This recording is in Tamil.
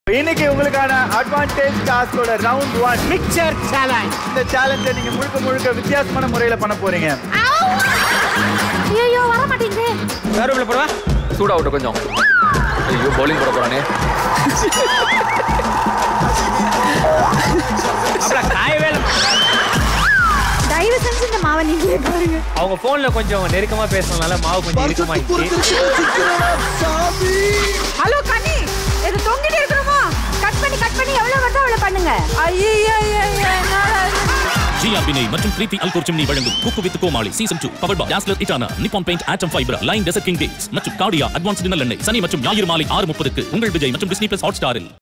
இன்னைக்கு உங்களுக்கான அட்வான்டேஜ் டாஸ்கோட ரவுண்ட் ஒன் மிக்சர் சேலஞ்ச் இந்த சேலஞ்சை நீங்க முழுக்க முழுக்க வித்தியாசமான முறையில பண்ண போறீங்க ஐயோ வர மாட்டேங்குது கருவேப்பிலை போடுவா சூடா விட்டு கொஞ்சம் ஐயோ பவுலிங் போட போறானே அப்புறம் காயவே இல்லை. தயவு செஞ்சு இந்த மாவை நீங்களே பாருங்க அவங்க போன்ல கொஞ்சம் நெருக்கமா பேசணும்னால மாவு கொஞ்சம் நெருக்கமாயிடுச்சு ஹலோ கனி இது தொங்கிட்டு இருக்கணுமா கட் பண்ணி கட் பண்ணி எவ்வளவு வருதோ அவ்வளவு பண்ணுங்க ஐயோ ஜிஆர்பினை மற்றும் பிரீத்தி அல்கோர் சிம்னி வழங்கும் cook with Comali season two power by டாஸ்லர் இட்டானா நிப்பான் பெயிண்ட் ஆட்டம் fibre line desert king dates மற்றும் கார்டியா அட்வான்ஸ் நல்லெண்ணெய் சனி மற்றும் ஞாயிறு மாலை ஆறு முப்பதுக்கு உங்கள் விஜய் மற்றும் டிஸ்னி பிளஸ் ஹாட் ஸ்டாரில்